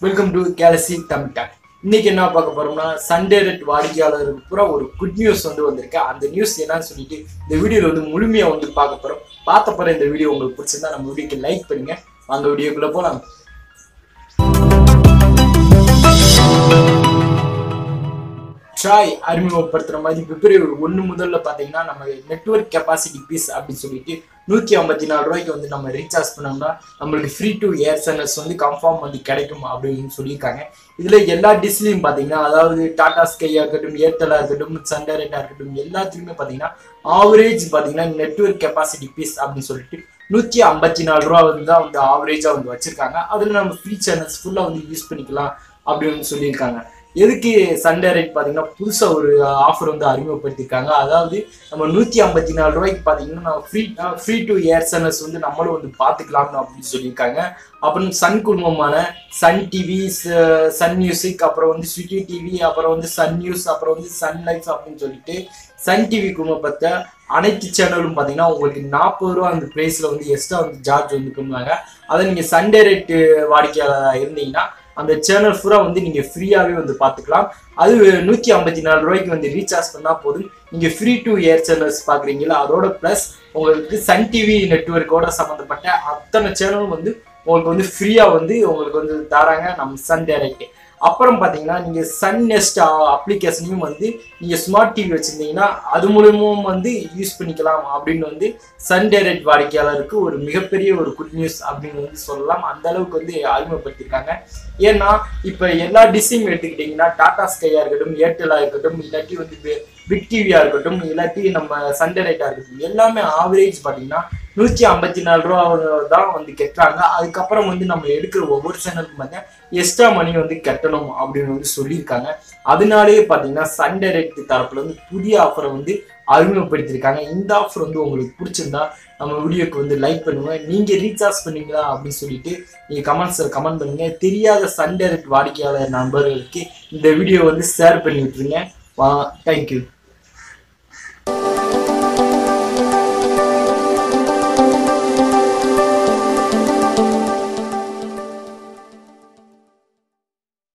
welcome to galaxy Tamil talk இன்னைக்கு என்ன பார்க்க போறோம்னா சண்டே ரெட் வாடிக்கையாளருக்கு பூரா ஒரு குட் நியூஸ் வந்து வந்திருக்கு அந்த நியூஸ் என்னன்னு சொல்லிட்டு இந்த வீடியோல வந்து முழுமையா வந்து பார்க்க போறோம் பார்த்த போற இந்த வீடியோ உங்களுக்கு பிடிச்சிருந்தா நம்ம வீடியோக்கு லைக் பண்ணுங்க அந்த வீடியோக்குள்ள போலாம் ட்ராய் அறிமுகப்படுத்துற மாதிரி பிப்ரவரி ஒன்று முதல்ல பார்த்தீங்கன்னா நம்ம நெட்வொர்க் கெப்பாசிட்டி பீஸ் அப்படின்னு சொல்லிட்டு நூற்றி ஐம்பத்தி நாலு ரூபாய்க்கு வந்து நம்ம ரீசார்ஜ் பண்ணோம்னா நம்மளுக்கு ஃப்ரீ டு ஏர் சேனல்ஸ் வந்து கன்ஃபார்ம் வந்து கிடைக்கும் அப்படின்னு சொல்லியிருக்காங்க இதில் எல்லா டிஷ்லையும் பார்த்தீங்கன்னா அதாவது டாடா ஸ்கையாக இருக்கட்டும் ஏர்டெல்லாக இருக்கட்டும் சண்டரேட்டாக இருக்கட்டும் எல்லாத்துலேயுமே பார்த்தீங்கன்னா ஆவரேஜ் பார்த்தீங்கன்னா நெட்வொர்க் கெப்பாசிட்டி பீஸ் அப்படின்னு சொல்லிட்டு நூற்றி ஐம்பத்தி நாலு ரூபா வந்து தான் வந்து ஆவரேஜாக வந்து வச்சுருக்காங்க அதில் நம்ம ஃப்ரீ சேனல்ஸ் ஃபுல்லாக வந்து யூஸ் பண்ணிக்கலாம் அப்படின்னு சொல்லியிருக்காங்க எதுக்கு சண்டே ரேட் பார்த்தீங்கன்னா புதுசாக ஒரு ஆஃபர் வந்து அறிமுகப்படுத்தியிருக்காங்க அதாவது நம்ம நூற்றி ஐம்பத்தி நாலு ரூபாய்க்கு பார்த்தீங்கன்னா நம்ம free free to air channels வந்து நம்மளும் வந்து பார்த்துக்கலாம்னு அப்படின்னு சொல்லியிருக்காங்க அப்புறம் சன் குடும்பமான சன் டிவி சன் மியூசிக் அப்புறம் வந்து ஸ்விட்டி டிவி அப்புறம் வந்து சன் நியூஸ் அப்புறம் வந்து சன் லைஃப் அப்படின்னு சொல்லிட்டு சன் டிவி குடும்பத்தை அனைத்து சேனலும் பார்த்தீங்கன்னா உங்களுக்கு நாற்பது ரூபா அந்த ப்ரைஸில் வந்து எக்ஸ்ட்ரா வந்து சார்ஜ் வந்து பண்ணுவாங்க அதை நீங்கள் சண்டே ரேட்டு வாடிக்கையாளராக இருந்தீங்கன்னா அந்த சேனல் ஃபுல்லா வந்து நீங்க ஃப்ரீயாவே வந்து பார்த்துக்கலாம் அது நூற்றி ஐம்பத்தி நாலு ரூபாய்க்கு வந்து ரீசார்ஜ் பண்ணால் போதும் நீங்க ஃப்ரீ டு ஏர் சேனல்ஸ் பார்க்குறீங்களா அதோட ப்ளஸ் உங்களுக்கு சன் டிவி நெட்ஒர்க்கோட சம்மந்தப்பட்ட அத்தனை சேனலும் வந்து உங்களுக்கு வந்து ஃப்ரீயா வந்து உங்களுக்கு வந்து தராங்க நம்ம சன் டைரக்ட் அப்புறம் பார்த்தீங்கன்னா நீங்கள் சன் நெஸ்ட் அப்ளிகேஷனையும் வந்து நீங்கள் ஸ்மார்ட் டிவி வச்சுருந்தீங்கன்னா அது மூலமும் வந்து யூஸ் பண்ணிக்கலாம் அப்படின்னு வந்து சன் டைரக்ட் வாடிக்கையாளருக்கு ஒரு மிகப்பெரிய ஒரு குட் நியூஸ் அப்படின்னு வந்து சொல்லலாம் அந்த அளவுக்கு வந்து அறிமுகப்படுத்தியிருக்காங்க ஏன்னா இப்போ எல்லா டிஷ்ஷையும் எடுத்துக்கிட்டிங்கன்னா டாடா ஸ்கையாக இருக்கட்டும் ஏர்டெல்லாக இருக்கட்டும் இல்லாட்டி வந்து பிக் டிவியாக இருக்கட்டும் இல்லாட்டி நம்ம சன் டைரக்டாக இருக்கட்டும் எல்லாமே ஆவரேஜ் பார்த்தீங்கன்னா நூற்றி ஐம்பத்தி நாலு ரூபா தான் வந்து கட்டுறாங்க அதுக்கப்புறம் வந்து நம்ம எடுக்கிற ஒவ்வொரு சேனலுக்கும் பார்த்தீங்கன்னா எக்ஸ்ட்ரா மணி வந்து கட்டணும் அப்படின்னு வந்து சொல்லியிருக்காங்க அதனாலேயே பார்த்தீங்கன்னா சன் டைரக்ட் தரப்புல வந்து புதிய ஆஃபரை வந்து அறிமுகப்படுத்தியிருக்காங்க இந்த ஆஃபர் வந்து உங்களுக்கு பிடிச்சிருந்தா நம்ம வீடியோக்கு வந்து லைக் பண்ணுங்க நீங்க ரீசார்ஜ் பண்ணீங்களா அப்படின்னு சொல்லிட்டு நீங்க கமெண்ட்ஸில் கமெண்ட் பண்ணுங்க தெரியாத சன் டைரக்ட் வாடிக்கையாளர் நண்பர்களுக்கு இந்த வீடியோ வந்து ஷேர் பண்ணி விட்டுருங்க வா தேங்க்யூ